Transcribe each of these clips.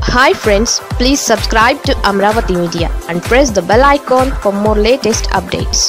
hi friends please subscribe to Amaravati media and press the bell icon for more latest updates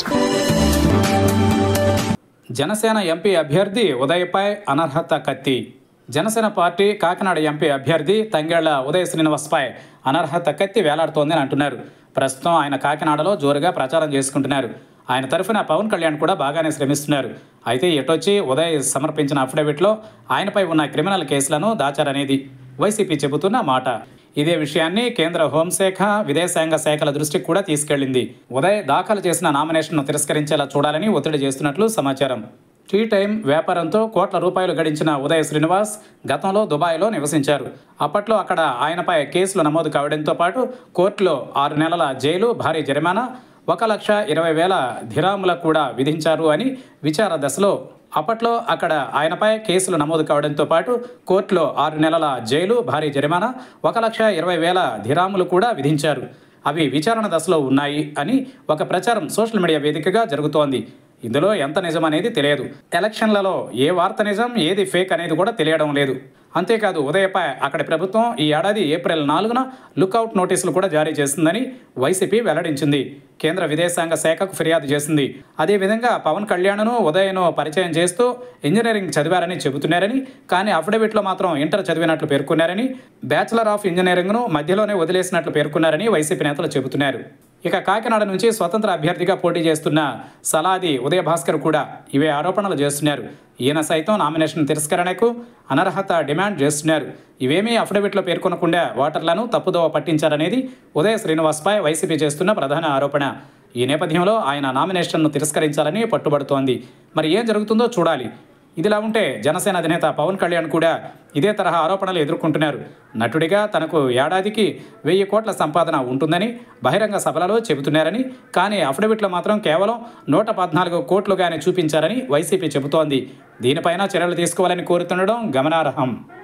Janasena MP అభ్యర్థి ఉదయ్పై అనర్హత కత్తి Janasena party Kakinada MP అభ్యర్థి తంగేళ్ల ఉదయ శ్రీనివాస్పై అనర్హత కత్తి వేలాడుతోందని అంటున్నారు ప్రస్తుతం ఆయన కాకినాడలో జోరుగా ప్రచారం చేసుకుంటున్నారు ఆయన తరఫున పవన్ కళ్యాణ్ కూడా బాగానే శ్రమిస్తున్నారు అయితే ఎటొచ్చి ఉదయ్ సమర్పించిన అఫిడవిట్లో ఆయనపై ఉన్న క్రిమినల్ కేసులను దాచారనేది వైసీపీ చెబుతున్న మాట ఇదే విషయాన్ని కేంద్ర హోంశాఖ విదేశాంగ శాఖల దృష్టికి కూడా తీసుకెళ్లింది ఉదయ్ దాఖలు చేసిన నామినేషన్ను తిరస్కరించేలా చూడాలని ఒత్తిడి చేస్తున్నట్లు సమాచారం టీ టైం వ్యాపారంతో కోట్ల రూపాయలు గడించిన ఉదయ్ శ్రీనివాస్ గతంలో దుబాయ్లో నివసించారు అప్పట్లో అక్కడ ఆయనపై కేసులు నమోదు కావడంతో పాటు కోర్టులో ఆరు నెలల జైలు భారీ జరిమానా ఒక లక్ష ఇరవై వేల ధిరాములకు కూడా విధించారు అని విచార దశలో అప్పట్లో అక్కడ ఆయనపై కేసులు నమోదు కావడంతో పాటు కోర్టులో ఆరు నెలల జైలు భారీ జరిమానా ఒక లక్ష ఇరవై వేల ధిరాములు కూడా విధించారు అవి విచారణ దశలో ఉన్నాయి అని ఒక ప్రచారం సోషల్ మీడియా వేదికగా జరుగుతోంది ఇందులో ఎంత నిజం అనేది తెలియదు ఎలక్షన్లలో ఏ వార్త నిజం ఏది ఫేక్ అనేది కూడా తెలియడం లేదు అంతేకాదు ఉదయపై అక్కడి ప్రభుత్వం ఈ ఏడాది ఏప్రిల్ నాలుగున లుకౌట్ నోటీసులు కూడా జారీ చేసిందని వైసీపీ వెల్లడించింది కేంద్ర విదేశాంగ శాఖకు ఫిర్యాదు చేసింది అదేవిధంగా పవన్ కళ్యాణ్ను ఉదయను పరిచయం చేస్తూ ఇంజనీరింగ్ చదివారని చెబుతున్నారని కానీ అఫిడవిట్లో మాత్రం ఇంటర్ చదివినట్లు పేర్కొన్నారని బ్యాచిలర్ ఆఫ్ ఇంజనీరింగ్ను మధ్యలోనే వదిలేసినట్లు పేర్కొన్నారని వైసీపీ నేతలు చెబుతున్నారు ఇక కాకినాడ నుంచి స్వతంత్ర అభ్యర్థిగా పోటీ చేస్తున్న సలాది ఉదయ భాస్కర్ కూడా ఇవే ఆరోపణలు చేస్తున్నారు ఈయన సైతం నామినేషన్ తిరస్కరణకు అనర్హత డిమాండ్ చేస్తున్నారు ఇవేమీ అఫిడవిట్లో పేర్కొనకుండా ఓటర్లను తప్పుదోవ పట్టించారనేది ఉదయ శ్రీనివాస్పై వైసీపీ చేస్తున్న ప్రధాన ఆరోపణ ఈ నేపథ్యంలో ఆయన నామినేషన్ను తిరస్కరించాలని పట్టుబడుతోంది మరి ఏం జరుగుతుందో చూడాలి ఇదిలా ఉంటే జనసేన అధినేత పవన్ కళ్యాణ్ కూడా ఇదే తరహా ఆరోపణలు ఎదుర్కొంటున్నారు నటుడిగా తనకు ఏడాదికి వెయ్యి కోట్ల సంపాదన ఉంటుందని బహిరంగ సభలలో చెబుతున్నారని కానీ అఫిడవిట్లో మాత్రం కేవలం నూట పద్నాలుగు కోట్లుగానే చూపించారని వైసీపీ చెబుతోంది దీనిపైన చర్యలు తీసుకోవాలని కోరుతుండడం గమనార్హం